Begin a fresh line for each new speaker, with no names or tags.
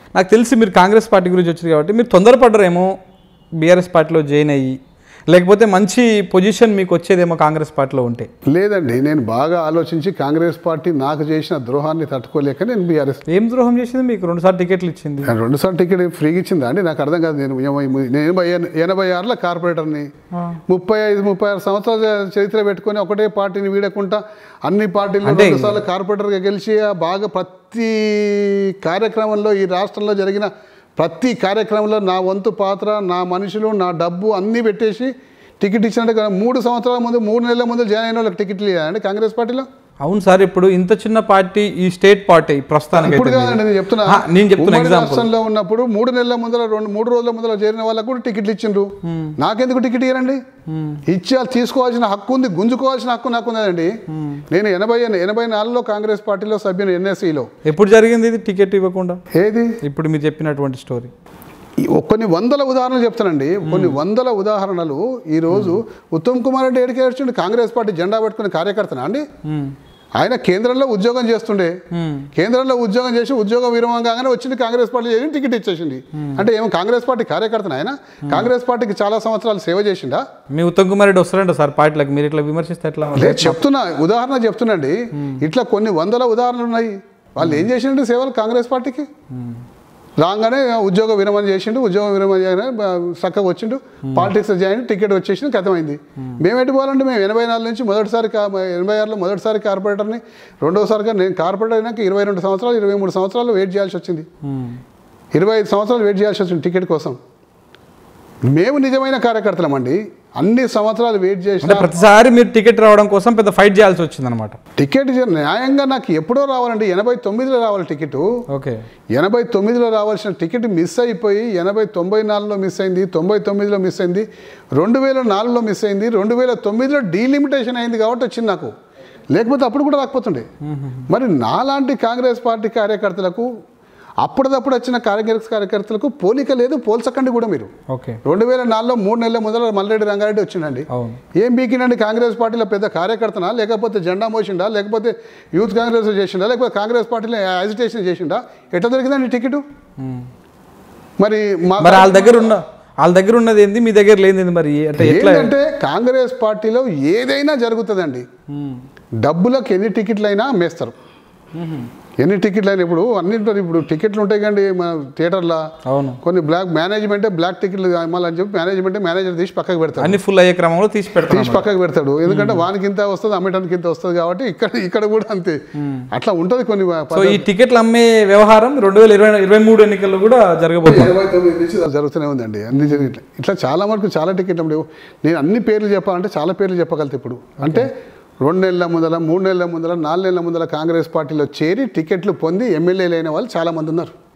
నాకు తెలిసి మీరు కాంగ్రెస్ పార్టీ గురించి వచ్చారు కాబట్టి మీరు తొందరపడ్డరేమో బీఆర్ఎస్ పార్టీలో జాయిన్ అయ్యి లేకపోతే మంచి పొజిషన్ మీకు వచ్చేదేమో కాంగ్రెస్ పార్టీలో ఉంటే
లేదండి నేను బాగా ఆలోచించి కాంగ్రెస్ పార్టీ నాకు చేసిన ద్రోహాన్ని తట్టుకోలేక నేను బీఆర్ఎస్
ఏం ద్రోహం చేసింది మీకు రెండుసార్లు టికెట్లు ఇచ్చింది
రెండుసార్లు టికెట్ ఫ్రీగా ఇచ్చిందా అండి నాకు అర్థం కాదు నేను ఎనభై నేను ఎనభై ఎనభై ఆరులో కార్పొరేటర్ని ముప్పై ఐదు ముప్పై ఆరు సంవత్సరాల చరిత్ర పెట్టుకొని ఒకటే పార్టీని వీడకుండా అన్ని పార్టీలు
అంటే-
రెండుసార్లు కార్పొరేటర్గా గెలిచి ఆ బాగా ప్రతి కార్యక్రమంలో ఈ రాష్ట్రంలో జరిగిన ప్రతి కార్యక్రమంలో నా వంతు పాత్ర నా మనుషులు నా డబ్బు అన్నీ పెట్టేసి టికెట్ ఇచ్చినట్టు కదా మూడు సంవత్సరాల ముందు మూడు నెలల ముందు జాయిన్ అయిన వాళ్ళకి టికెట్లు ఇవ్వాలండి కాంగ్రెస్ పార్టీలో
అవును సార్ ఇప్పుడు ఇంత చిన్న పార్టీ ఈ స్టేట్ పార్టీ ప్రస్తుతానికి
ఇప్పుడు
అయితే
కాదండి నేను చెప్తున్నా
ఆ, నేను చెప్తున్నా
ఉమ్మడి
ఎగ్జాంపుల్
రాష్ట్రంలో ఉన్నప్పుడు మూడు నెలల ముందర రెండు మూడు రోజుల ముందర చేరిన వాళ్ళకు కూడా టికెట్లు ఇచ్చిండ్రు నాకెందుకు టికెట్ ఇయ్యారండి ఇచ్చేయాలి తీసుకోవాల్సిన హక్కు ఉంది గుంజుకోవాల్సిన హక్కు నాకు ఉన్నదండి నేను ఎనభై ఎనభై నాలుగులో కాంగ్రెస్ పార్టీలో సభ్యుని ఎన్ఎస్సిలో
ఎప్పుడు జరిగింది ఇది టికెట్ ఇవ్వకుండా
ఏది
ఇప్పుడు మీరు చెప్పినటువంటి స్టోరీ
ఈ కొన్ని వందల ఉదాహరణలు చెప్తానండి కొన్ని వందల ఉదాహరణలు ఈరోజు ఉత్తమ్ కుమార్ రెడ్డి ఏడికి వచ్చిండు కాంగ్రెస్ పార్టీ జెండా పెట్టుకునే కార్యకర్తనా అండి ఆయన కేంద్రంలో ఉద్యోగం చేస్తుండే కేంద్రంలో ఉద్యోగం చేసి ఉద్యోగం విరమం కాగానే వచ్చింది కాంగ్రెస్ పార్టీ చేసి టికెట్ ఇచ్చేసింది అంటే ఏమో కాంగ్రెస్ పార్టీ కార్యకర్తన ఆయన కాంగ్రెస్ పార్టీకి చాలా సంవత్సరాలు సేవ చేసిండా
మీ ఉత్తమ్ కుమార్ రెడ్డి వస్తారంట సార్ పార్టీలకు మీరు ఇట్లా విమర్శిస్తే ఎట్లా
లేదు చెప్తున్నా ఉదాహరణ చెప్తున్నాండి ఇట్లా కొన్ని వందల ఉదాహరణలు ఉన్నాయి వాళ్ళు ఏం చేసిండు సేవలు కాంగ్రెస్ పార్టీకి రాగానే ఉద్యోగ విరమణ చేసిండు ఉద్యోగం విరమణ చేయగానే బ- చక్కగా వచ్చిండు పాలిటిక్స్ జాయిన్ టికెట్ వచ్చేసింది కథమైంది మేమేంటి పోవాలంటే మేము ఎనభై నాలుగు నుంచి మొదటిసారి కా- ఎనభై ఆరులో మొదటిసారి కార్పొరేటర్ని రెండోసారిగా నేను కార్పొరేటర్ అయినాక ఇరవై రెండు సంవత్సరాలు ఇరవై మూడు సంవత్సరాలు వెయిట్ చేయాల్సి వచ్చింది ఇరవై ఐదు సంవత్సరాలు వెయిట్ చేయాల్సి వచ్చింది టికెట్ కోసం మేము నిజమైన కార్యకర్తలమండి అన్ని సంవత్సరాలు వెయిట్
అంటే
చేసిన
ప్రతిసారి మీరు టికెట్ రావడం కోసం పెద్ద ఫైట్ చేయాల్సి వచ్చింది అనమాట
టికెట్ ఇచ్చే- న్యాయంగా నాకు ఎప్పుడో రావాలండి ఎనభై తొమ్మిదిలో రావాలి టికెట్
ఓకే
ఎనభై తొమ్మిదిలో రావాల్సిన టికెట్ మిస్ అయిపోయి ఎనభై తొంభై నాలుగులో మిస్ అయింది తొంభై తొమ్మిదిలో మిస్ అయింది రెండు వేల నాలుగులో మిస్ అయింది రెండు వేల తొమ్మిదిలో డీలిమిటేషన్ అయింది కాబట్టి వచ్చింది నాకు లేకపోతే అప్పుడు కూడా రాకపోతుండే మరి నాలాంటి కాంగ్రెస్ పార్టీ కార్యకర్తలకు అప్పటిదప్పుడు వచ్చిన కాంగ్రెస్ కార్యకర్తలకు పోలిక లేదు పోల్చకండి కూడా మీరు
ఓకే
రెండు వేల నాలుగులో మూడు నెలల మొదల మల్రెడ్డి రంగారెడ్డి వచ్చిండండి
అవును
ఏం బీకినండి కాంగ్రెస్ పార్టీలో పెద్ద కార్యకర్తనా లేకపోతే జెండా మోసిండా లేకపోతే యూత్ కాంగ్రెస్ చేసిండా లేకపోతే కాంగ్రెస్ పార్టీలో యాజిటేషన్ చేసిండా ఎట్లా దొరికిందండి టికెట్ మరి మా
మరి వాళ్ళ దగ్గర ఉన్న వాళ్ళ దగ్గర ఉన్నది ఏంది మీ దగ్గర లేనిది మరి అంటే ఎట్లా
ఏంటంటే కాంగ్రెస్ పార్టీలో ఏదైనా జరుగుతుందండి డబ్బులకు ఎన్ని టికెట్లు అయినా అమ్మేస్తారు ఎన్ని టికెట్లు అయినా ఇప్పుడు అన్ని ఇప్పుడు టికెట్లు ఉంటాయి కండి మన థియేటర్లో
అవును
కొన్ని బ్లాక్ మేనేజ్మెంటే బ్లాక్ టికెట్లు అమ్మాలని చెప్పి మేనేజ్మెంటే మేనేజర్ తీసి పక్కకు పెడతారు
అన్ని ఫుల్ అయ్యే క్రమంలో తీసి పెడతాను
తీసి పక్కకు పెడతాడు ఎందుకంటే వానికి ఇంత వస్తుంది అమ్మటానికి ఇంత వస్తుంది కాబట్టి ఇక్కడ ఇక్కడ కూడా అంతే అట్లా ఉంటుంది కొన్ని
సో ఈ టికెట్లు అమ్మే వ్యవహారం రెండు వేల ఇరవై ఇరవై మూడు ఎన్నికల్లో కూడా జరగబోతుంది
ఇరవై తొమ్మిది నుంచి జరుగుతూనే ఉందండి అన్ని జరిగి ఇట్లా ఇట్లా చాలా వరకు చాలా టికెట్లు అమ్మలేవు నేను అన్ని పేర్లు చెప్పాలంటే చాలా పేర్లు చెప్పగలుగుతా ఇప్పుడు అంటే రెండు నెలల ముందల మూడు నెలల ముందల నాలుగు నెలల ముందల కాంగ్రెస్ పార్టీలో చేరి టికెట్లు పొంది ఎమ్మెల్యేలు అయిన వాళ్ళు చాలా మంది ఉన్నారు